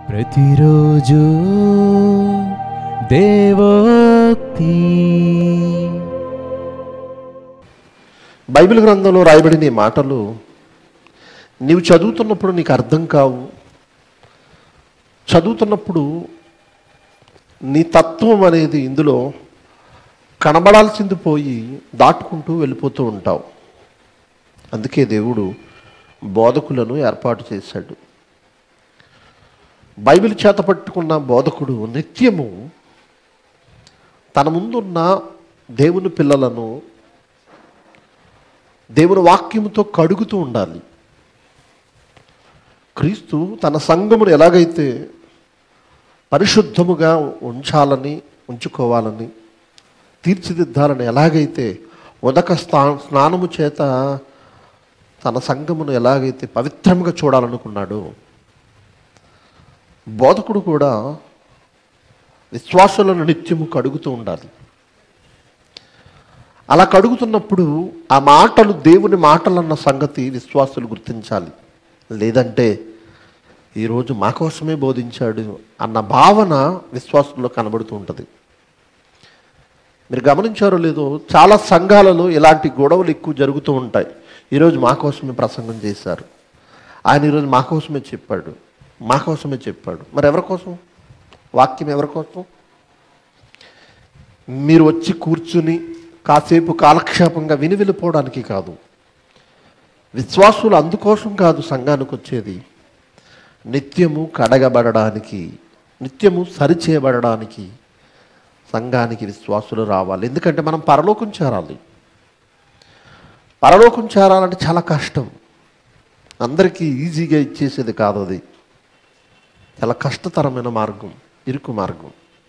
ప్రతిరోజు దేవోక్తి బైబిల్ గ్రంథంలో రాయబడిన ఈ మాటలు నీవు చదువుతున్నప్పుడు నీకు అర్థం కావు చదువుతున్నప్పుడు నీ తత్వం అనేది ఇందులో కనబడాల్సింది పోయి దాటుకుంటూ వెళ్ళిపోతూ ఉంటావు అందుకే దేవుడు బోధకులను ఏర్పాటు చేశాడు బైబిల్ చేత పట్టుకున్న బోధకుడు నిత్యము తన ముందున్న దేవుని పిల్లలను దేవుని వాక్యముతో కడుగుతూ ఉండాలి క్రీస్తు తన సంఘమును ఎలాగైతే పరిశుద్ధముగా ఉంచాలని ఉంచుకోవాలని తీర్చిదిద్దాలని ఎలాగైతే ఉదక స్నా స్నానము చేత తన సంఘమును ఎలాగైతే పవిత్రంగా చూడాలనుకున్నాడో బోధకుడు కూడా విశ్వాసులను నిత్యము కడుగుతూ ఉండాలి అలా కడుగుతున్నప్పుడు ఆ మాటలు దేవుని మాటలన్న సంగతి విశ్వాసులు గుర్తించాలి లేదంటే ఈరోజు మా కోసమే బోధించాడు అన్న భావన విశ్వాసుల్లో కనబడుతూ ఉంటుంది మీరు గమనించారో లేదో చాలా సంఘాలలో ఇలాంటి గొడవలు ఎక్కువ జరుగుతూ ఉంటాయి ఈరోజు మా కోసమే ప్రసంగం చేశారు ఆయన ఈరోజు మా కోసమే చెప్పాడు మా కోసమే చెప్పాడు మరి ఎవరి కోసం వాక్యం ఎవరి కోసం మీరు వచ్చి కూర్చుని కాసేపు కాలక్షేపంగా విని వెళ్ళిపోవడానికి కాదు విశ్వాసులు అందుకోసం కాదు సంఘానికి వచ్చేది నిత్యము కడగబడడానికి నిత్యము సరిచేయబడడానికి సంఘానికి విశ్వాసులు రావాలి ఎందుకంటే మనం పరలోకం చేరాలి పరలోకం చేరాలంటే చాలా కష్టం అందరికీ ఈజీగా ఇచ్చేసేది కాదు అది చాలా కష్టతరమైన మార్గం ఇరుకు మార్గం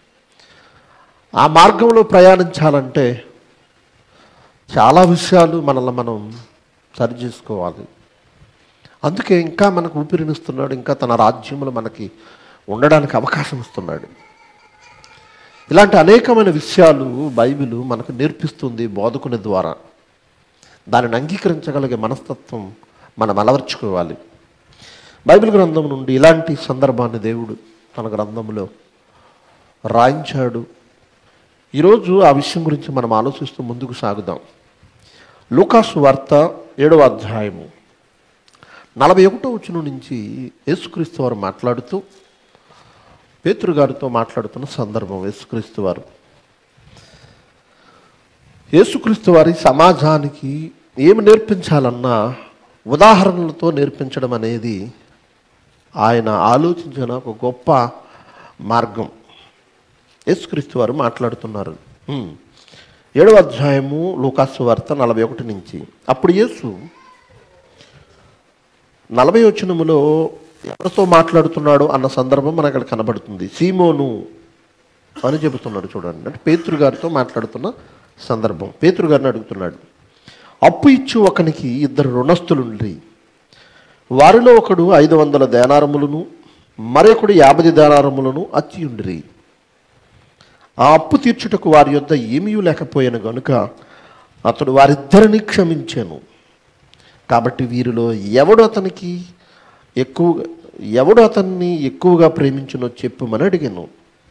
ఆ మార్గంలో ప్రయాణించాలంటే చాలా విషయాలు మనల్ని మనం సరి చేసుకోవాలి అందుకే ఇంకా మనకు ఊపిరినిస్తున్నాడు ఇంకా తన రాజ్యంలో మనకి ఉండడానికి అవకాశం ఇస్తున్నాడు ఇలాంటి అనేకమైన విషయాలు బైబిల్ మనకు నేర్పిస్తుంది బోధకుని ద్వారా దానిని అంగీకరించగలిగే మనస్తత్వం మనం అలవర్చుకోవాలి బైబిల్ గ్రంథం నుండి ఇలాంటి సందర్భాన్ని దేవుడు తన గ్రంథంలో రాయించాడు ఈరోజు ఆ విషయం గురించి మనం ఆలోచిస్తూ ముందుకు సాగుదాం లూకాసు వార్త ఏడవ అధ్యాయము నలభై ఒకటో వచ్చిన నుంచి యేసుక్రీస్తు వారు మాట్లాడుతూ పేతురు గారితో మాట్లాడుతున్న సందర్భం యేసుక్రీస్తు వారు యేసుక్రీస్తు వారి సమాజానికి ఏమి నేర్పించాలన్నా ఉదాహరణలతో నేర్పించడం అనేది ఆయన ఆలోచించిన ఒక గొప్ప మార్గం యేసుక్రీస్తు వారు మాట్లాడుతున్నారు హ్మ్. ఏడవ అధ్యాయము లూకాసు వార్త నలభై ఒకటి నుంచి అప్పుడు యేసు నలభై వచనములో ఎవరితో మాట్లాడుతున్నాడు అన్న సందర్భం మనకు అక్కడ కనబడుతుంది సీమోను అని చెబుతున్నాడు చూడండి అంటే పేతురు గారితో మాట్లాడుతున్న సందర్భం పేతురు గారిని అడుగుతున్నాడు అప్పు ఇచ్చు ఒకనికి ఇద్దరు రుణస్థులుండ్రి వారిలో ఒకడు ఐదు వందల దేనారములను మరొకడు యాభై దేనారములను అచ్చియుండ్రి ఆ అప్పు తీర్చుటకు వారి యొద్ద ఏమీ లేకపోయాను గనుక అతడు వారిద్దరిని క్షమించాను కాబట్టి వీరిలో ఎవడు అతనికి ఎక్కువ ఎవడు అతన్ని ఎక్కువగా ప్రేమించునో చెప్పుమని అడిగాను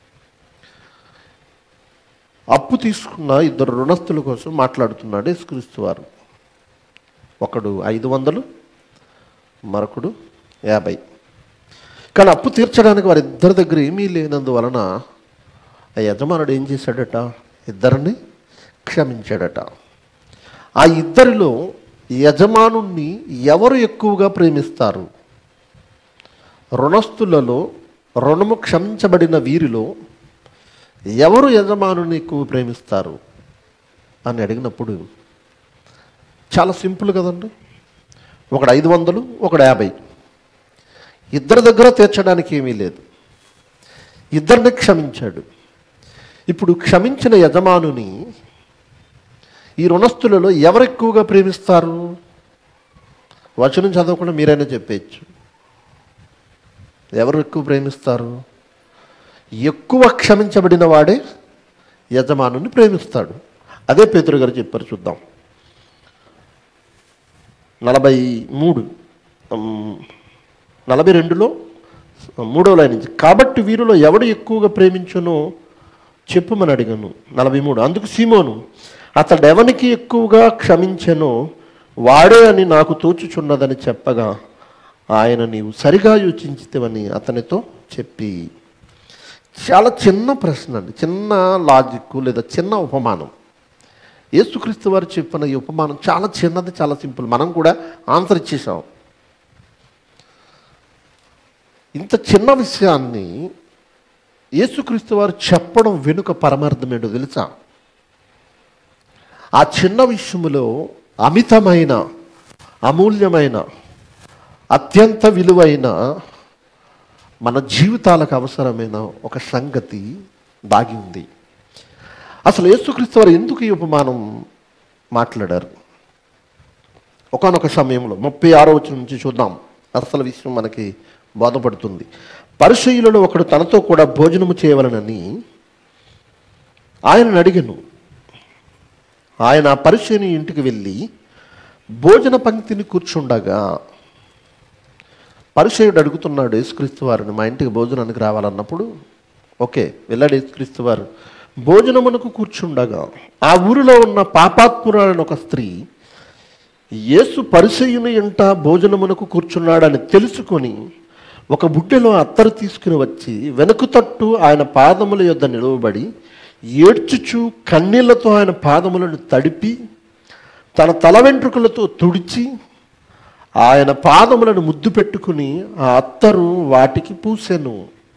అప్పు తీసుకున్న ఇద్దరు రుణస్థుల కోసం మాట్లాడుతున్నాడు యేసుక్రీస్తు వారు ఒకడు ఐదు వందలు మరొకడు యాభై కానీ అప్పు తీర్చడానికి వారిద్దరి దగ్గర ఏమీ లేనందువలన ఆ యజమానుడు ఏం చేశాడట ఇద్దరిని క్షమించాడట ఆ ఇద్దరిలో యజమానుణ్ణి ఎవరు ఎక్కువగా ప్రేమిస్తారు రుణస్థులలో రుణము క్షమించబడిన వీరిలో ఎవరు యజమానుని ఎక్కువ ప్రేమిస్తారు అని అడిగినప్పుడు చాలా సింపుల్ కదండి ఒకడు ఐదు వందలు ఒకడు యాభై ఇద్దరి దగ్గర తీర్చడానికి ఏమీ లేదు ఇద్దరిని క్షమించాడు ఇప్పుడు క్షమించిన యజమానుని ఈ రుణస్థులలో ఎవరు ఎక్కువగా ప్రేమిస్తారు వచనం చదవకుండా మీరైనా చెప్పేయచ్చు ఎవరు ఎక్కువ ప్రేమిస్తారు ఎక్కువ క్షమించబడిన వాడే యజమానుని ప్రేమిస్తాడు అదే పేతురు గారు చెప్పారు చూద్దాం నలభై మూడు ఉమ్, నలభై రెండులో మూడో లైన్ నుంచి కాబట్టి వీరిలో ఎవడు ఎక్కువగా ప్రేమించునో చెప్పుమని అడిగాను నలభై మూడు అందుకు సీమోను అతడు ఎవనికి ఎక్కువగా క్షమించెనో వాడే అని నాకు తోచుచున్నదని చెప్పగా ఆయన నీవు సరిగా యోచించితేవని అతనితో చెప్పి చాలా చిన్న ప్రశ్న అండి చిన్న లాజిక్ లేదా చిన్న ఉపమానం యేసుక్రీస్తు వారు చెప్పిన ఈ ఉపమానం చాలా చిన్నది చాలా సింపుల్ మనం కూడా ఆన్సర్ ఇచ్చేసాం ఇంత చిన్న విషయాన్ని యేసుక్రీస్తు వారు చెప్పడం వెనుక పరమార్థం ఏంటో తెలుసా ఆ చిన్న విషయములో అమితమైన అమూల్యమైన అత్యంత విలువైన మన జీవితాలకు అవసరమైన ఒక సంగతి దాగి ఉంది అసలు యేసుక్రీస్తు వారు ఎందుకు ఈ ఉపమానం మాట్లాడారు ఒకనొక సమయంలో ముప్పై ఆరో వచ్చిన నుంచి చూద్దాం అసలు విషయం మనకి బోధపడుతుంది పరిశీలలో ఒకడు తనతో కూడా భోజనము చేయవలనని ఆయనను అడిగను ఆయన ఆ పరిచయని ఇంటికి వెళ్ళి భోజన పంక్తిని కూర్చుండగా పరిచయుడు అడుగుతున్నాడు యేసుక్రీస్తు వారిని మా ఇంటికి భోజనానికి రావాలన్నప్పుడు ఓకే వెళ్ళాడు యేసుక్రీస్తు వారు భోజనమునకు కూర్చుండగా ఆ ఊరిలో ఉన్న పాపాత్మురాలైన ఒక స్త్రీ యేసు పరిచయుని ఇంట భోజనమునకు కూర్చున్నాడని తెలుసుకొని ఒక బుడ్డెలో అత్తరు తీసుకుని వచ్చి వెనుక తట్టు ఆయన పాదముల యొద్ద నిలవబడి ఏడ్చుచు కన్నీళ్లతో ఆయన పాదములను తడిపి తన తల వెంట్రుకలతో తుడిచి ఆయన పాదములను ముద్దు పెట్టుకుని ఆ అత్తరు వాటికి పూసెను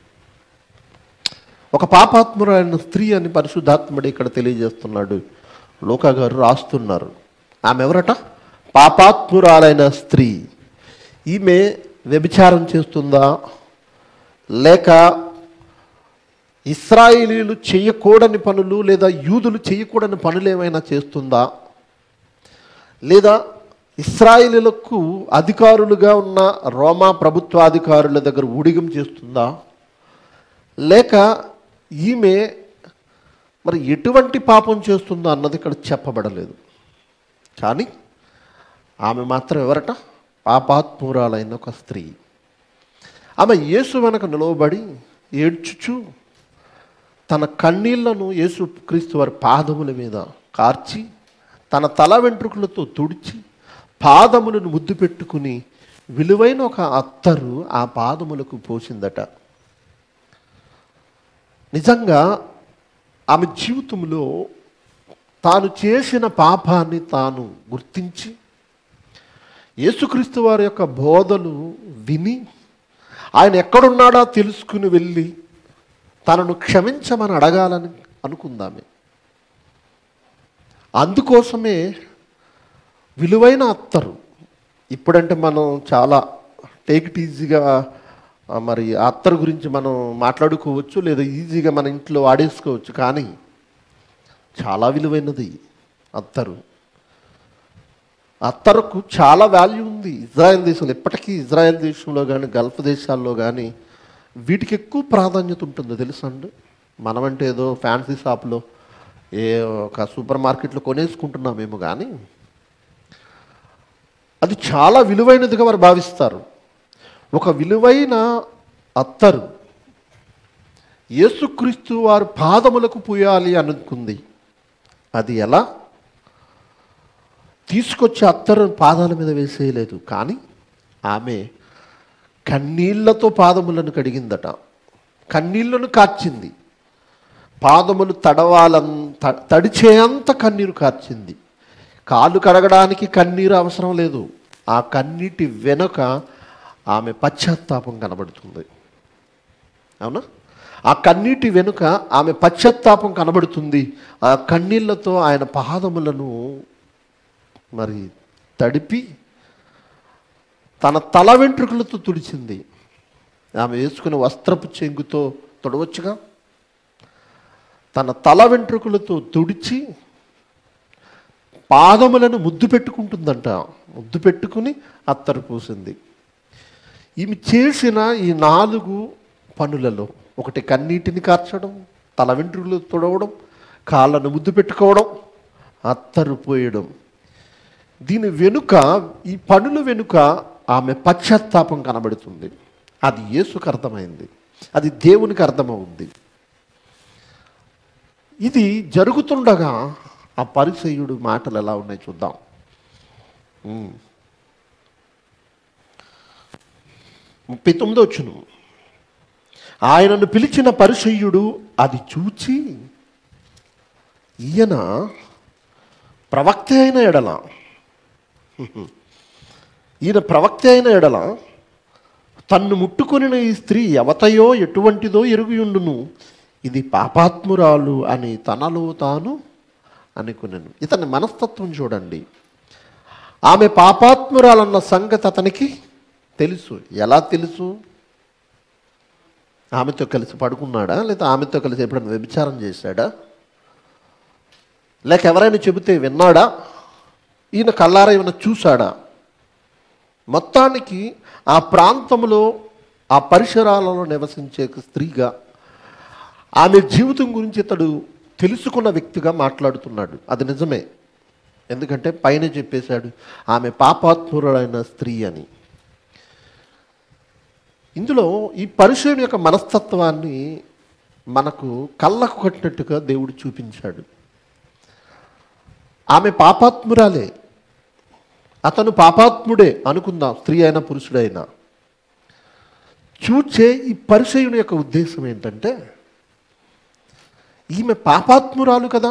ఒక పాపాత్మురైన స్త్రీ అని పరిశుద్ధాత్ముడు ఇక్కడ తెలియజేస్తున్నాడు లోకా గారు రాస్తున్నారు ఆమె ఎవరట పాపాత్మురాలైన స్త్రీ ఈమె వ్యభిచారం చేస్తుందా లేక ఇస్రాయేలీలు చేయకూడని పనులు లేదా యూదులు చేయకూడని పనులు ఏమైనా చేస్తుందా లేదా ఇస్రాయేలీలకు అధికారులుగా ఉన్న రోమా ప్రభుత్వాధికారుల దగ్గర ఊడిగం చేస్తుందా లేక ఈమె మరి ఎటువంటి పాపం చేస్తుందో అన్నది ఇక్కడ చెప్పబడలేదు కానీ ఆమె మాత్రం ఎవరట పాపాత్మురాలైన ఒక స్త్రీ ఆమె యేసు వెనక నిలవబడి ఏడ్చుచు తన కన్నీళ్లను యేసు క్రీస్తు వారి పాదముల మీద కార్చి తన తల వెంట్రుకలతో తుడిచి పాదములను ముద్దు పెట్టుకుని విలువైన ఒక అత్తరు ఆ పాదములకు పోసిందట నిజంగా ఆమె జీవితంలో తాను చేసిన పాపాన్ని తాను గుర్తించి యేసుక్రీస్తు వారి యొక్క బోధలు విని ఆయన ఎక్కడున్నాడో తెలుసుకుని వెళ్ళి తనను క్షమించమని అడగాలని అనుకుందామే అందుకోసమే విలువైన అత్తరు ఇప్పుడంటే మనం చాలా టేక్ ఇట్ ఈజీగా ఆ, మరి ఆ అత్తరు గురించి మనం మాట్లాడుకోవచ్చు లేదా ఈజీగా మన ఇంట్లో వాడేసుకోవచ్చు కానీ చాలా విలువైనది అత్తరు అత్తరుకు చాలా వాల్యూ ఉంది ఇజ్రాయెల్ దేశంలో ఇప్పటికీ ఇజ్రాయెల్ దేశంలో కానీ గల్ఫ్ దేశాల్లో కానీ వీటికి ఎక్కువ ప్రాధాన్యత ఉంటుందో తెలుసా అండి మనమంటే ఏదో ఫ్యాన్సీ షాప్లో ఏ ఒక సూపర్ మార్కెట్లో కొనేసుకుంటున్నామేమో కానీ అది చాలా విలువైనదిగా వారు భావిస్తారు ఒక విలువైన అత్తరు యేసుక్రీస్తు వారు పాదములకు పూయాలి అనుకుంది అది ఎలా తీసుకొచ్చి అత్తరు పాదాల మీద వేసేయలేదు కానీ ఆమె కన్నీళ్లతో పాదములను కడిగిందట కన్నీళ్లను కార్చింది పాదములు తడవాలం త- తడిచేంత కన్నీరు కార్చింది కాలు కడగడానికి కన్నీరు అవసరం లేదు ఆ కన్నీటి వెనుక ఆమె పశ్చాత్తాపం కనబడుతుంది అవునా ఆ కన్నీటి వెనుక ఆమె పశ్చాత్తాపం కనబడుతుంది ఆ కన్నీళ్లతో ఆయన పాదములను మరి తడిపి తన తల వెంట్రుకలతో తుడిచింది ఆమె వేసుకున్న వస్త్రపు చెంగుతో తొడవచ్చుగా తన తల వెంట్రుకలతో తుడిచి పాదములను ముద్దు పెట్టుకుంటుందంట ముద్దు పెట్టుకుని అత్తరు పూసింది ఈమె చేసిన ఈ నాలుగు పనులలో ఒకటి కన్నీటిని కార్చడం తల వెంట్రుకలు తొడవడం కాళ్ళను ముద్దు పెట్టుకోవడం అత్తరు పోయడం దీని వెనుక ఈ పనుల వెనుక ఆమె పశ్చాత్తాపం కనబడుతుంది అది యేసుకు అర్థమైంది అది దేవునికి అర్థమవుద్ది ఇది జరుగుతుండగా ఆ పరిసయుడు మాటలు ఎలా ఉన్నాయి చూద్దాం ఉమ్. ముప్పై తొమ్మిదో వచ్చును ఆయనను పిలిచిన పరిసయ్యుడు అది చూచి ఈయన ప్రవక్త అయిన ఎడల ఈయన ప్రవక్త అయిన ఎడల తన్ను ముట్టుకొనిన ఈ స్త్రీ ఎవతయో ఎటువంటిదో ఎరుగుయుండును ఇది పాపాత్మురాలు అని తనలో తాను అనుకున్నాను ఇతని మనస్తత్వం చూడండి ఆమె పాపాత్మురాలన్న సంగతి అతనికి తెలుసు ఎలా తెలుసు ఆమెతో కలిసి పడుకున్నాడా లేదా ఆమెతో కలిసి ఎప్పుడైనా వ్యభిచారం చేశాడా లేక ఎవరైనా చెబితే విన్నాడా ఈయన కల్లారా ఏమైనా చూశాడా మొత్తానికి ఆ ప్రాంతంలో ఆ పరిసరాలలో నివసించే ఒక స్త్రీగా ఆమె జీవితం గురించి ఇతడు తెలుసుకున్న వ్యక్తిగా మాట్లాడుతున్నాడు అది నిజమే ఎందుకంటే పైన చెప్పేశాడు ఆమె పాపాత్మురుడైన స్త్రీ అని ఇందులో ఈ పరిశుని యొక్క మనస్తత్వాన్ని మనకు కళ్ళకు కట్టినట్టుగా దేవుడు చూపించాడు ఆమె పాపాత్మురాలే అతను పాపాత్ముడే అనుకుందాం స్త్రీ అయినా పురుషుడైనా చూచే ఈ పరిచయుని యొక్క ఉద్దేశం ఏంటంటే ఈమె పాపాత్మురాలు కదా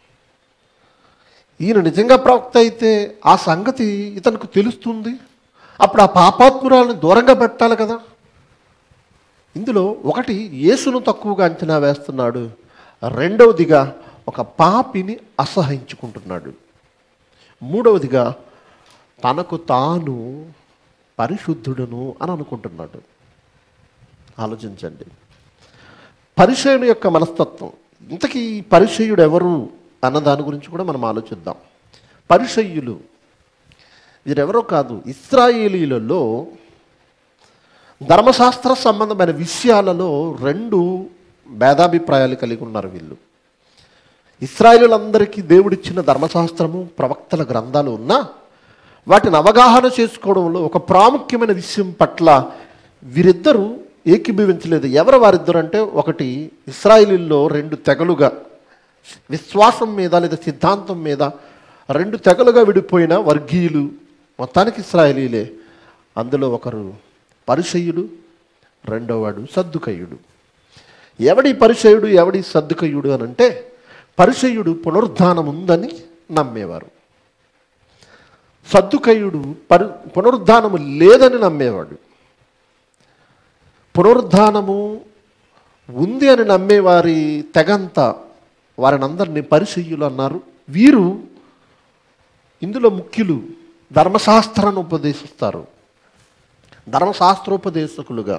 ఈయన నిజంగా ప్రవక్త అయితే ఆ సంగతి ఇతనికి తెలుస్తుంది అప్పుడు ఆ పాపాత్మురాలను దూరంగా పెట్టాలి కదా ఇందులో ఒకటి యేసును తక్కువగా అంచనా వేస్తున్నాడు రెండవదిగా ఒక పాపిని అసహించుకుంటున్నాడు మూడవదిగా తనకు తాను పరిశుద్ధుడును అని అనుకుంటున్నాడు ఆలోచించండి పరిచయుని యొక్క మనస్తత్వం ఇంతకీ ఈ పరిచయుడు ఎవరు అన్న దాని గురించి కూడా మనం ఆలోచిద్దాం పరిచయులు వీరెవరో కాదు ఇస్రాయేలీలలో ధర్మశాస్త్ర సంబంధమైన విషయాలలో రెండు భేదాభిప్రాయాలు కలిగి ఉన్నారు వీళ్ళు ఇస్రాయేలులందరికీ దేవుడిచ్చిన ధర్మశాస్త్రము ప్రవక్తల గ్రంథాలు ఉన్నా వాటిని అవగాహన చేసుకోవడంలో ఒక ప్రాముఖ్యమైన విషయం పట్ల వీరిద్దరూ ఏకీభవించలేదు ఎవరు వారిద్దరు అంటే ఒకటి ఇస్రాయేలీల్లో రెండు తెగలుగా విశ్వాసం మీద లేదా సిద్ధాంతం మీద రెండు తెగలుగా విడిపోయిన వర్గీయులు మొత్తానికి ఇస్రాయేలీలే అందులో ఒకరు పరిచయుడు రెండోవాడు సద్దుకయుడు ఎవడి పరిచయుడు ఎవడి సద్దుకయుడు అని అంటే పరిచయుడు పునరుద్ధానం ఉందని నమ్మేవారు సద్దుకయుడు పరి పునరుద్ధానము లేదని నమ్మేవాడు పునరుద్ధానము ఉంది అని నమ్మేవారి తెగంతా వారిని అందరినీ పరిచయులు అన్నారు వీరు ఇందులో ముఖ్యులు ధర్మశాస్త్రాన్ని ఉపదేశిస్తారు ధర్మశాస్త్రోపదేశకులుగా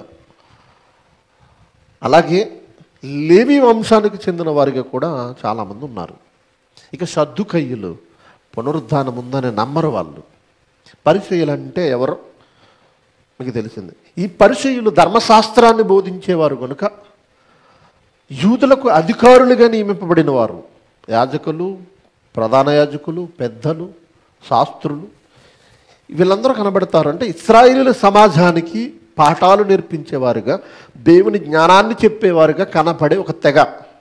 అలాగే లేవి వంశానికి చెందిన వారిగా కూడా చాలామంది ఉన్నారు ఇక సద్దుకయ్యులు పునరుద్ధానం ఉందని నమ్మరు వాళ్ళు పరిచయులు అంటే ఎవరు మీకు తెలిసింది ఈ పరిచయులు ధర్మశాస్త్రాన్ని బోధించేవారు కనుక యూదులకు అధికారులుగా నియమింపబడిన వారు యాజకులు ప్రధాన యాజకులు పెద్దలు శాస్త్రులు వీళ్ళందరూ కనబడతారు అంటే ఇస్రాయిలీల సమాజానికి పాఠాలు నేర్పించేవారుగా దేవుని జ్ఞానాన్ని చెప్పేవారుగా కనపడే ఒక తెగ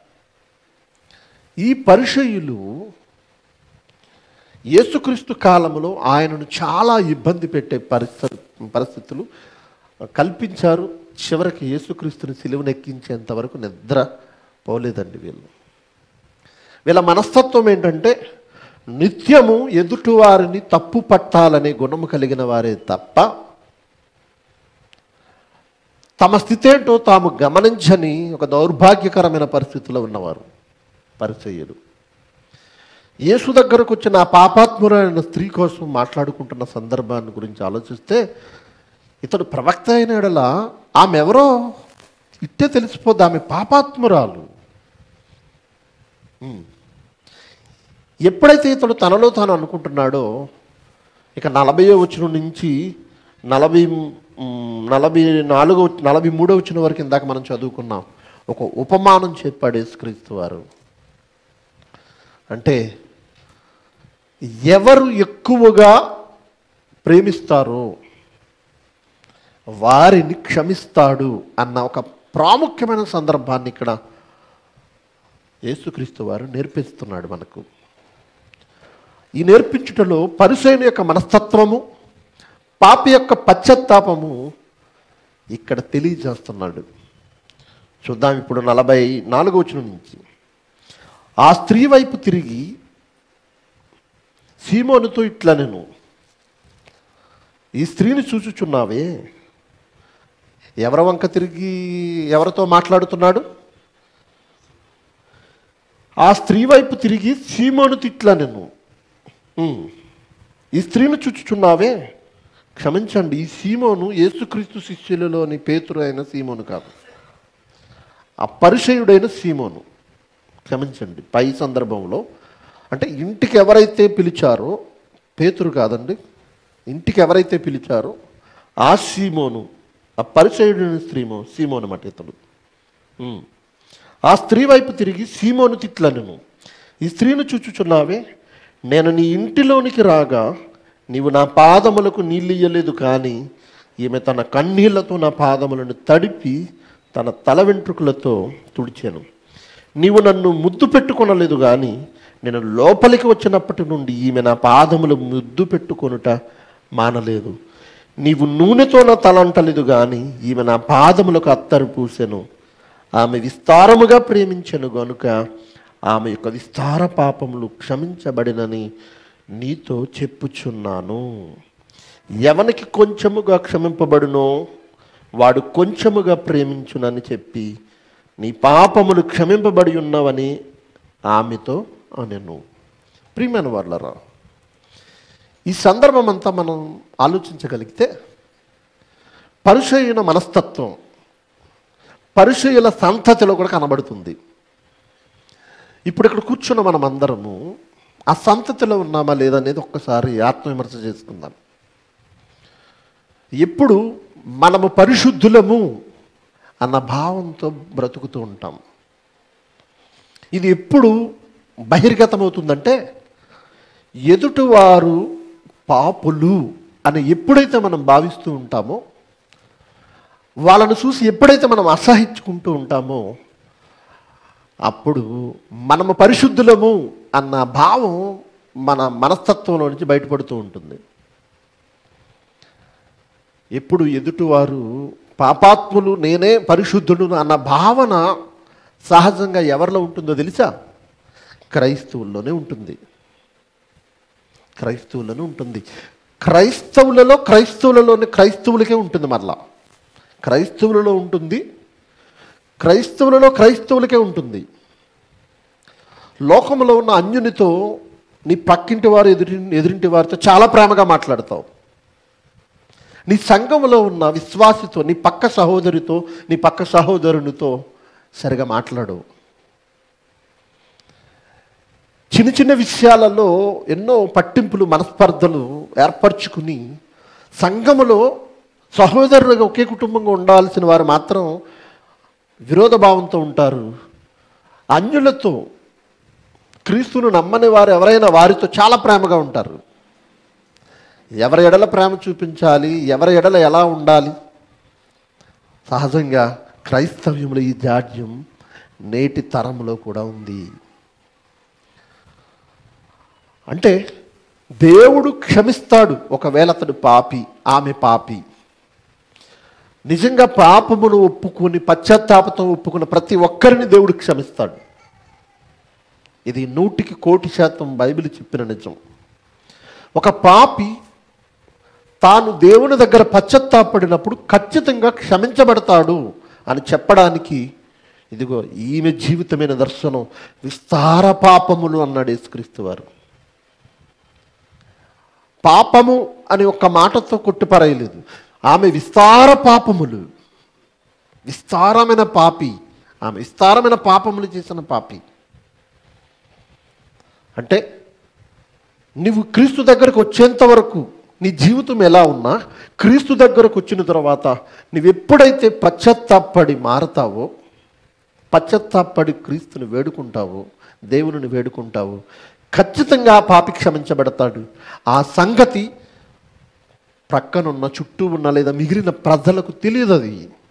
ఈ పరిచయులు యేసుక్రీస్తు కాలంలో ఆయనను చాలా ఇబ్బంది పెట్టే పరిస్థితి పరిస్థితులు కల్పించారు చివరికి యేసుక్రీస్తుని సిలువనెక్కించేంత వరకు నిద్ర పోలేదండి వీళ్ళు వీళ్ళ మనస్తత్వం ఏంటంటే నిత్యము ఎదుటివారిని తప్పు పట్టాలనే గుణము కలిగిన వారే తప్ప తమ స్థితి ఏంటో తాము గమనించని ఒక దౌర్భాగ్యకరమైన పరిస్థితిలో ఉన్నవారు పరిచయులు యేసు దగ్గరకు వచ్చిన ఆ పాపాత్మురైన స్త్రీ కోసం మాట్లాడుకుంటున్న సందర్భాన్ని గురించి ఆలోచిస్తే ఇతడు ప్రవక్త అయిన ఎడల ఆమె ఎవరో ఇట్టే తెలిసిపోద్ది ఆమె పాపాత్మురాలు ఉమ్. ఎప్పుడైతే ఇతడు తనలో తాను అనుకుంటున్నాడో ఇక నలభై వచ్చిన నుంచి నలభై ఉమ్, నలభై నాలుగో నలభై మూడో వచ్చిన వరకు ఇందాక మనం చదువుకున్నాం ఒక ఉపమానం చెప్పాడు యేసుక్రీస్తు వారు అంటే ఎవరు ఎక్కువగా ప్రేమిస్తారో వారిని క్షమిస్తాడు అన్న ఒక ప్రాముఖ్యమైన సందర్భాన్ని ఇక్కడ యేసుక్రీస్తు వారు నేర్పిస్తున్నాడు మనకు ఈ నేర్పించుటలో పరిశైన యొక్క మనస్తత్వము పాపి యొక్క పశ్చాత్తాపము ఇక్కడ తెలియజేస్తున్నాడు చూద్దాం ఇప్పుడు నలభై నాలుగో వచనం నుంచి ఆ స్త్రీ వైపు తిరిగి సీమోనుతో ఇట్లా నేను ఈ స్త్రీని చూచుచున్నావే ఎవరి వంక తిరిగి ఎవరితో మాట్లాడుతున్నాడు ఆ స్త్రీ వైపు తిరిగి సీమోను తిట్లా నేను ఉమ్. ఈ స్త్రీని చూచుచున్నావే క్షమించండి ఈ సీమోను యేసుక్రీస్తు శిష్యులలోని పేతురు అయిన సీమోను కాదు ఆ పరిచయుడైన సీమోను క్షమించండి పై సందర్భంలో అంటే ఇంటికి ఎవరైతే పిలిచారో పేతురు కాదండి ఇంటికి ఎవరైతే పిలిచారో ఆ సీమోను ఆ పరిచయుడైన స్త్రీమో సీమోను మాట ఇతడు ఉమ్. ఆ స్త్రీ వైపు తిరిగి సీమోను తిట్లను ఈ స్త్రీని చూచుచున్నావే నేను నీ ఇంటిలోనికి రాగా నీవు నా పాదములకు నీళ్ళు ఇయ్యలేదు కానీ ఈమె తన కన్నీళ్లతో నా పాదములను తడిపి తన తల వెంట్రుకలతో తుడిచాను నీవు నన్ను ముద్దు పెట్టుకొనలేదు కానీ నేను లోపలికి వచ్చినప్పటి నుండి ఈమె నా పాదములు ముద్దు పెట్టుకొనుట మానలేదు నీవు నూనెతో నా తల అంటలేదు కానీ ఈమె నా పాదములకు అత్తరు పూసెను ఆమె విస్తారముగా ప్రేమించను గనుక ఆమె యొక్క విస్తార పాపములు క్షమించబడినని నీతో చెప్పుచున్నాను ఎవనికి కొంచెముగా క్షమింపబడునో వాడు కొంచెముగా ప్రేమించునని చెప్పి నీ పాపములు క్షమింపబడి ఉన్నవని ఆమెతో అనెను ప్రియమైన వాళ్ళరా ఈ సందర్భం అంతా మనం ఆలోచించగలిగితే పరుషైన మనస్తత్వం పరిచయుల సంతతిలో కూడా కనబడుతుంది ఇప్పుడు ఇక్కడ కూర్చున్న మనం అందరము ఆ సంతతిలో ఉన్నామా లేదనేది ఒక్కసారి ఆత్మవిమర్శ చేసుకుందాం ఎప్పుడు మనము పరిశుద్ధులము అన్న భావంతో బ్రతుకుతూ ఉంటాం ఇది ఎప్పుడు బహిర్గతమవుతుందంటే ఎదుటివారు పాపులు అని ఎప్పుడైతే మనం భావిస్తూ ఉంటామో వాళ్ళను చూసి ఎప్పుడైతే మనం అసహించుకుంటూ ఉంటామో అప్పుడు మనము పరిశుద్ధులము అన్న భావం మన మనస్తత్వంలో నుంచి బయటపడుతూ ఉంటుంది ఎప్పుడు ఎదుటివారు పాపాత్ములు నేనే పరిశుద్ధుడు అన్న భావన సహజంగా ఎవరిలో ఉంటుందో తెలుసా క్రైస్తవుల్లోనే ఉంటుంది క్రైస్తవులను ఉంటుంది క్రైస్తవులలో క్రైస్తవులలోని క్రైస్తవులకే ఉంటుంది మరలా క్రైస్తవులలో ఉంటుంది క్రైస్తవులలో క్రైస్తవులకే ఉంటుంది లోకంలో ఉన్న అన్యునితో నీ పక్కింటి వారు ఎదుటి ఎదురింటి వారితో చాలా ప్రేమగా మాట్లాడతావు నీ సంఘంలో ఉన్న విశ్వాసితో నీ పక్క సహోదరితో నీ పక్క సహోదరునితో సరిగా మాట్లాడు చిన్న చిన్న విషయాలలో ఎన్నో పట్టింపులు మనస్పర్ధలు ఏర్పరచుకుని సంఘములో సహోదరులుగా ఒకే కుటుంబంగా ఉండాల్సిన వారు మాత్రం విరోధ భావంతో ఉంటారు అన్యులతో క్రీస్తును నమ్మని వారు ఎవరైనా వారితో చాలా ప్రేమగా ఉంటారు ఎవరి ఎడల ప్రేమ చూపించాలి ఎవరి ఎడల ఎలా ఉండాలి సహజంగా క్రైస్తవ్యంలో ఈ జాడ్యం నేటి తరంలో కూడా ఉంది అంటే దేవుడు క్షమిస్తాడు ఒకవేళ అతడు పాపి ఆమె పాపి నిజంగా పాపమును ఒప్పుకొని పశ్చాత్తాపతో ఒప్పుకున్న ప్రతి ఒక్కరిని దేవుడు క్షమిస్తాడు ఇది నూటికి కోటి శాతం బైబిల్ చెప్పిన నిజం ఒక పాపి తాను దేవుని దగ్గర పశ్చత్తాపడినప్పుడు ఖచ్చితంగా క్షమించబడతాడు అని చెప్పడానికి ఇదిగో ఈమె జీవితమైన దర్శనం విస్తార పాపములు అన్నాడు యేసుక్రీస్తు వారు పాపము అని ఒక్క మాటతో కొట్టిపరేయలేదు ఆమె విస్తార పాపములు విస్తారమైన పాపి ఆమె విస్తారమైన పాపములు చేసిన పాపి అంటే నువ్వు క్రీస్తు దగ్గరకు వచ్చేంత వరకు నీ జీవితం ఎలా ఉన్నా క్రీస్తు దగ్గరకు వచ్చిన తర్వాత నువ్వు ఎప్పుడైతే పశ్చత్తాపడి మారతావో పశ్చత్తాపడి క్రీస్తుని వేడుకుంటావో దేవుని వేడుకుంటావో ఖచ్చితంగా ఆ పాపి క్షమించబడతాడు ఆ సంగతి ప్రక్కనున్న చుట్టూ ఉన్న లేదా మిగిలిన ప్రజలకు తెలియదు అది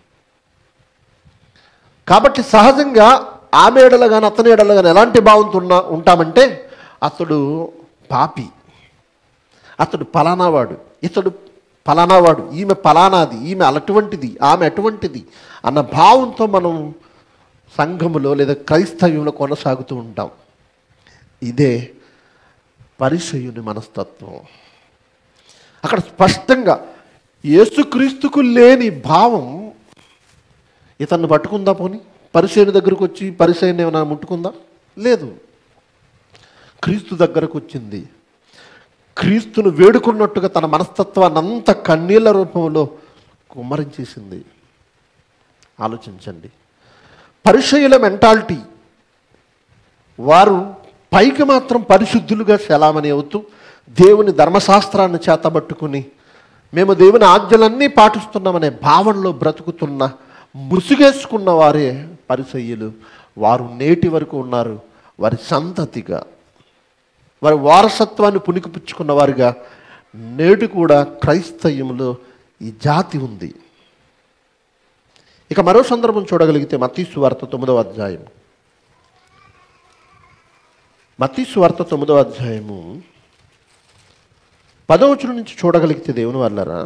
కాబట్టి సహజంగా ఆమె ఎడల కానీ అతని ఎడల కానీ ఎలాంటి భావంతో ఉన్నా ఉంటామంటే అతడు పాపి అతడు పలానావాడు ఇతడు పలానావాడు ఈమె పలానాది ఈమె అలటువంటిది ఆమె అటువంటిది అన్న భావంతో మనం సంఘములో లేదా క్రైస్తవ్యంలో కొనసాగుతూ ఉంటాం ఇదే పరిచయుని మనస్తత్వం అక్కడ స్పష్టంగా యేసుక్రీస్తుకు లేని భావం ఇతన్ని పట్టుకుందా పోని పరిచయుని దగ్గరకు వచ్చి పరిచయని ఏమైనా ముట్టుకుందా లేదు క్రీస్తు దగ్గరకు వచ్చింది క్రీస్తును వేడుకున్నట్టుగా తన మనస్తత్వాన్ని అంత కన్నీళ్ల రూపంలో కుమ్మరించేసింది ఆలోచించండి పరిచయుల మెంటాలిటీ వారు పైకి మాత్రం పరిశుద్ధులుగా సెలామని అవుతూ దేవుని ధర్మశాస్త్రాన్ని చేతబట్టుకుని మేము దేవుని ఆజ్ఞలన్నీ పాటిస్తున్నామనే భావనలో బ్రతుకుతున్న ముసుగేసుకున్న వారే పరిసయ్యులు వారు నేటి వరకు ఉన్నారు వారి సంతతిగా వారి వారసత్వాన్ని పుణికిపుచ్చుకున్న వారిగా నేడు కూడా క్రైస్తవ్యంలో ఈ జాతి ఉంది ఇక మరో సందర్భం చూడగలిగితే మతీసు వార్త తొమ్మిదవ అధ్యాయం మతీసు వార్త తొమ్మిదవ అధ్యాయము పదవచనం నుంచి చూడగలిగితే దేవుని వాళ్ళరా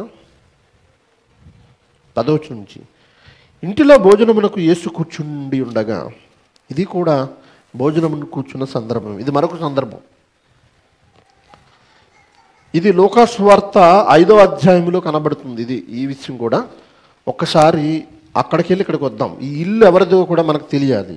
పదవచనం నుంచి ఇంటిలో భోజనమునకు యేసు కూర్చుండి ఉండగా ఇది కూడా భోజనమును కూర్చున్న సందర్భం ఇది మరొక సందర్భం ఇది లోకాస్వార్త ఐదవ అధ్యాయంలో కనబడుతుంది ఇది ఈ విషయం కూడా ఒక్కసారి అక్కడికి వెళ్ళి ఇక్కడికి వద్దాం ఈ ఇల్లు ఎవరిదో కూడా మనకు తెలియాలి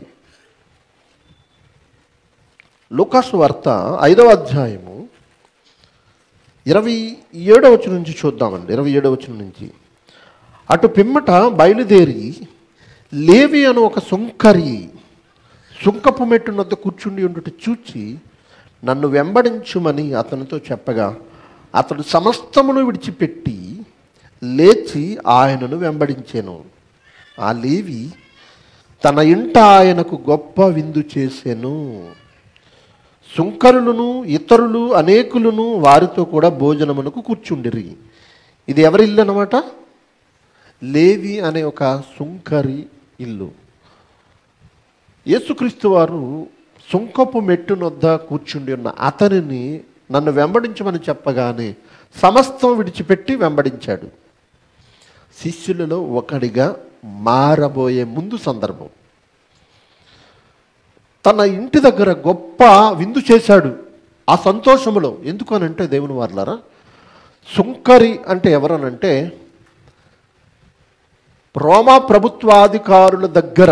లూకాసు వార్త ఐదవ అధ్యాయము ఇరవై ఏడవ వచనం నుంచి చూద్దామండి ఇరవై ఏడవ వచనం నుంచి అటు పిమ్మట బయలుదేరి లేవి అను ఒక సుంకరి సుంకపు మెట్టునొద్ద కూర్చుండి ఉండుట చూచి నన్ను వెంబడించుమని అతనితో చెప్పగా అతడు సమస్తమును విడిచిపెట్టి లేచి ఆయనను వెంబడించాను ఆ లేవి తన ఇంట ఆయనకు గొప్ప విందు చేసెను సుంకరులను ఇతరులు అనేకులను వారితో కూడా భోజనమునకు కూర్చుండిరి ఇది ఎవరి ఇల్లు అనమాట లేవి అనే ఒక సుంకరి ఇల్లు యేసుక్రీస్తు వారు సుంకపు మెట్టునొద్ద కూర్చుండి ఉన్న అతనిని నన్ను వెంబడించమని చెప్పగానే సమస్తం విడిచిపెట్టి వెంబడించాడు శిష్యులలో ఒకడిగా మారబోయే ముందు సందర్భం తన ఇంటి దగ్గర గొప్ప విందు చేశాడు ఆ సంతోషములో ఎందుకు అని అంటే దేవుని వార్లారా సుంకరి అంటే ఎవరనంటే రోమా ప్రభుత్వాధికారుల దగ్గర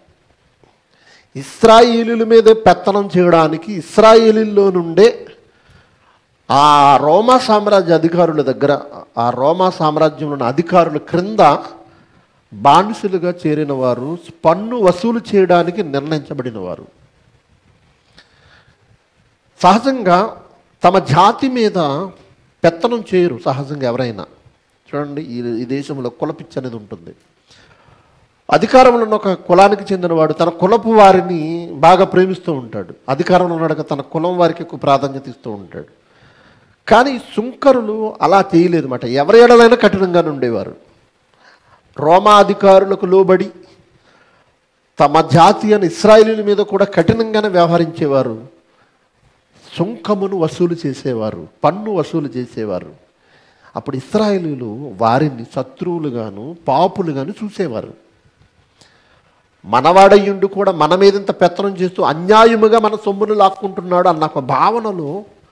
ఇస్రాయేలీల మీద పెత్తనం చేయడానికి ఇస్రాయేలీల్లో నుండే ఆ రోమా సామ్రాజ్య అధికారుల దగ్గర ఆ రోమా సామ్రాజ్యంలోని అధికారుల క్రింద బానిసలుగా చేరిన వారు పన్ను వసూలు చేయడానికి నిర్ణయించబడిన వారు సహజంగా తమ జాతి మీద పెత్తనం చేయరు సహజంగా ఎవరైనా చూడండి ఈ ఈ దేశంలో కులపిచ్చి అనేది ఉంటుంది అధికారంలో ఉన్న ఒక కులానికి చెందినవాడు తన కులపు వారిని బాగా ప్రేమిస్తూ ఉంటాడు అధికారంలో ఉన్నాడు తన కులం వారికి ఎక్కువ ప్రాధాన్యత ఇస్తూ ఉంటాడు కానీ ఈ సుంకరులు అలా చేయలేదు మాట ఎవరి ఎడలైనా కఠినంగానే ఉండేవారు రోమా అధికారులకు లోబడి తమ జాతి అని ఇస్రాయేలీల మీద కూడా కఠినంగానే వ్యవహరించేవారు సుంకమును వసూలు చేసేవారు పన్ను వసూలు చేసేవారు అప్పుడు ఇస్రాయేలీలు వారిని శత్రువులుగాను పాపులుగాను చూసేవారు మనవాడయ్యుండి కూడా మన మీద ఇంత పెత్తనం చేస్తూ అన్యాయముగా మన సొమ్మును లాక్కుంటున్నాడు అన్న ఒక భావనలో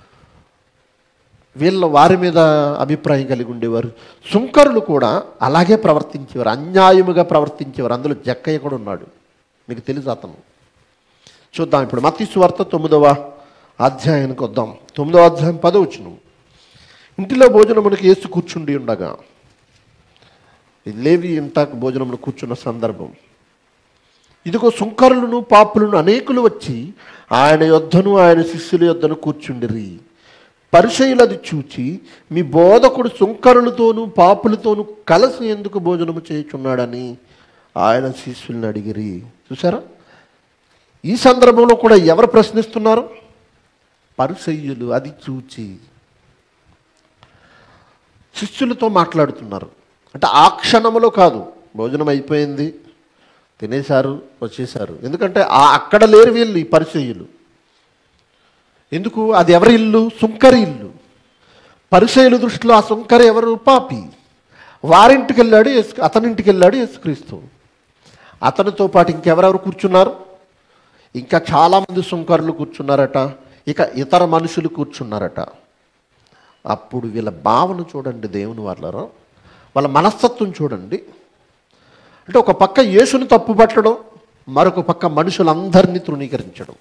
వీళ్ళ వారి మీద అభిప్రాయం కలిగి ఉండేవారు సుంకరులు కూడా అలాగే ప్రవర్తించేవారు అన్యాయముగా ప్రవర్తించేవారు అందులో జక్కయ్య కూడా ఉన్నాడు మీకు తెలుసు అతను చూద్దాం ఇప్పుడు మత్తి వార్త తొమ్మిదవ అధ్యాయానికి వద్దాం తొమ్మిదవ అధ్యాయం పదవచ్చును ఇంటిలో భోజనమునకు వేసి కూర్చుండి ఉండగా ఇది లేవి ఇంటాకు భోజనమును కూర్చున్న సందర్భం ఇదిగో సుంకరులను పాపులను అనేకులు వచ్చి ఆయన యొద్దను ఆయన శిష్యుల యొద్దను కూర్చుండిరి పరిచయులు అది చూచి మీ బోధకుడు సుంకరులతోనూ పాపులతోనూ కలిసి ఎందుకు భోజనము చేయుచున్నాడని ఆయన శిష్యుల్ని అడిగిరి చూసారా ఈ సందర్భంలో కూడా ఎవరు ప్రశ్నిస్తున్నారు పరిసయ్యులు అది చూచి శిష్యులతో మాట్లాడుతున్నారు అంటే ఆ క్షణంలో కాదు భోజనం అయిపోయింది తినేశారు వచ్చేశారు ఎందుకంటే ఆ అక్కడ లేరు వీళ్ళు ఈ పరిచయులు ఎందుకు అది ఎవరి ఇల్లు సుంకరి ఇల్లు పరిచయుల దృష్టిలో ఆ సుంకరి ఎవరు పాపి వారింటికి వెళ్ళాడు యేసు అతనింటికి వెళ్ళాడు యేసుక్రీస్తు అతనితో పాటు ఇంకెవరెవరు కూర్చున్నారు ఇంకా చాలామంది సుంకరులు కూర్చున్నారట ఇక ఇతర మనుషులు కూర్చున్నారట అప్పుడు వీళ్ళ భావన చూడండి దేవుని వాళ్ళలో వాళ్ళ మనస్తత్వం చూడండి అంటే ఒక పక్క యేసుని తప్పుపట్టడం మరొక పక్క మనుషులందరినీ తృణీకరించడం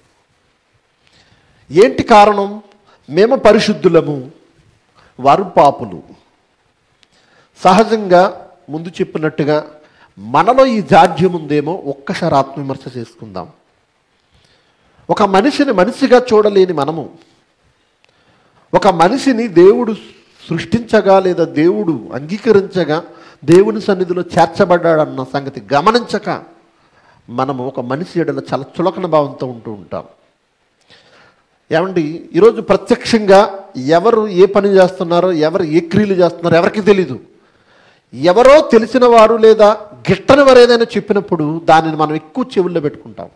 ఏంటి కారణం మేము పరిశుద్ధులము వారు పాపులు సహజంగా ముందు చెప్పినట్టుగా మనలో ఈ జాడ్యం ఉందేమో ఒక్కసారి ఆత్మవిమర్శ చేసుకుందాం ఒక మనిషిని మనిషిగా చూడలేని మనము ఒక మనిషిని దేవుడు సృష్టించగా లేదా దేవుడు అంగీకరించగా దేవుని సన్నిధిలో చేర్చబడ్డాడన్న సంగతి గమనించక మనము ఒక మనిషి ఎడల చాలా చులకన భావంతో ఉంటూ ఉంటాం ఏమండి ఈరోజు ప్రత్యక్షంగా ఎవరు ఏ పని చేస్తున్నారో ఎవరు ఏ క్రియలు చేస్తున్నారో ఎవరికి తెలీదు ఎవరో తెలిసిన వారు లేదా గిట్టని వారు ఏదైనా చెప్పినప్పుడు దానిని మనం ఎక్కువ చెవుల్లో పెట్టుకుంటాం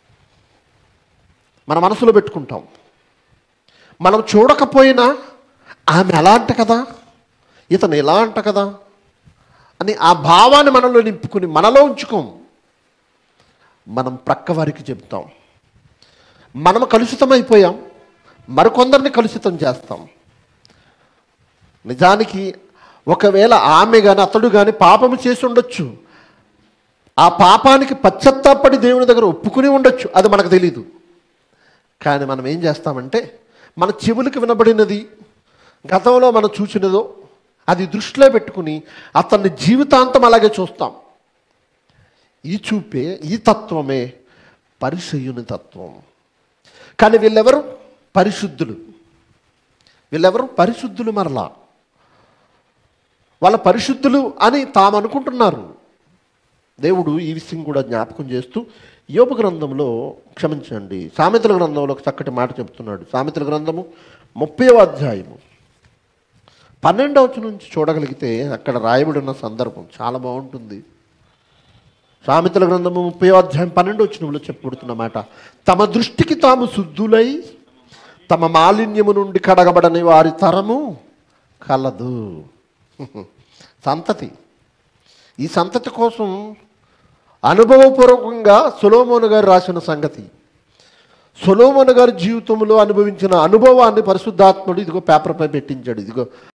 మన మనసులో పెట్టుకుంటాం మనం చూడకపోయినా ఆమె ఎలా అంట కదా ఇతను ఎలా అంట కదా అని ఆ భావాన్ని మనలో నింపుకుని మనలో ఉంచుకోం మనం ప్రక్క వారికి చెప్తాం మనం కలుషితమైపోయాం మరికొందరిని కలుషితం చేస్తాం నిజానికి ఒకవేళ ఆమె కానీ అతడు కానీ పాపము చేసి ఉండొచ్చు ఆ పాపానికి పశ్చత్తాపడి దేవుని దగ్గర ఒప్పుకుని ఉండొచ్చు అది మనకు తెలీదు కానీ మనం ఏం చేస్తామంటే మన చెవులకు వినబడినది గతంలో మనం చూసినదో అది దృష్టిలో పెట్టుకుని అతన్ని జీవితాంతం అలాగే చూస్తాం ఈ చూపే ఈ తత్వమే పరిసయుని తత్వం కానీ వీళ్ళెవరు పరిశుద్ధులు వీళ్ళెవరు పరిశుద్ధులు మరలా వాళ్ళ పరిశుద్ధులు అని తాము అనుకుంటున్నారు దేవుడు ఈ విషయం కూడా జ్ఞాపకం చేస్తూ యోగ గ్రంథంలో క్షమించండి సామెతల గ్రంథంలో ఒక చక్కటి మాట చెప్తున్నాడు సామెతల గ్రంథము ముప్పైవ అధ్యాయము పన్నెండవ నుంచి చూడగలిగితే అక్కడ రాయబడి ఉన్న సందర్భం చాలా బాగుంటుంది సామెతల గ్రంథము ముప్పై అధ్యాయం పన్నెండు వచ్చినప్పుడు చెప్పబడుతున్న మాట తమ దృష్టికి తాము శుద్ధులై తమ మాలిన్యము నుండి కడగబడని వారి తరము కలదు సంతతి ఈ సంతతి కోసం అనుభవపూర్వకంగా సొలోమోను గారు రాసిన సంగతి సొలోమోను గారి జీవితంలో అనుభవించిన అనుభవాన్ని పరిశుద్ధాత్ముడు ఇదిగో పేపర్పై పెట్టించాడు ఇదిగో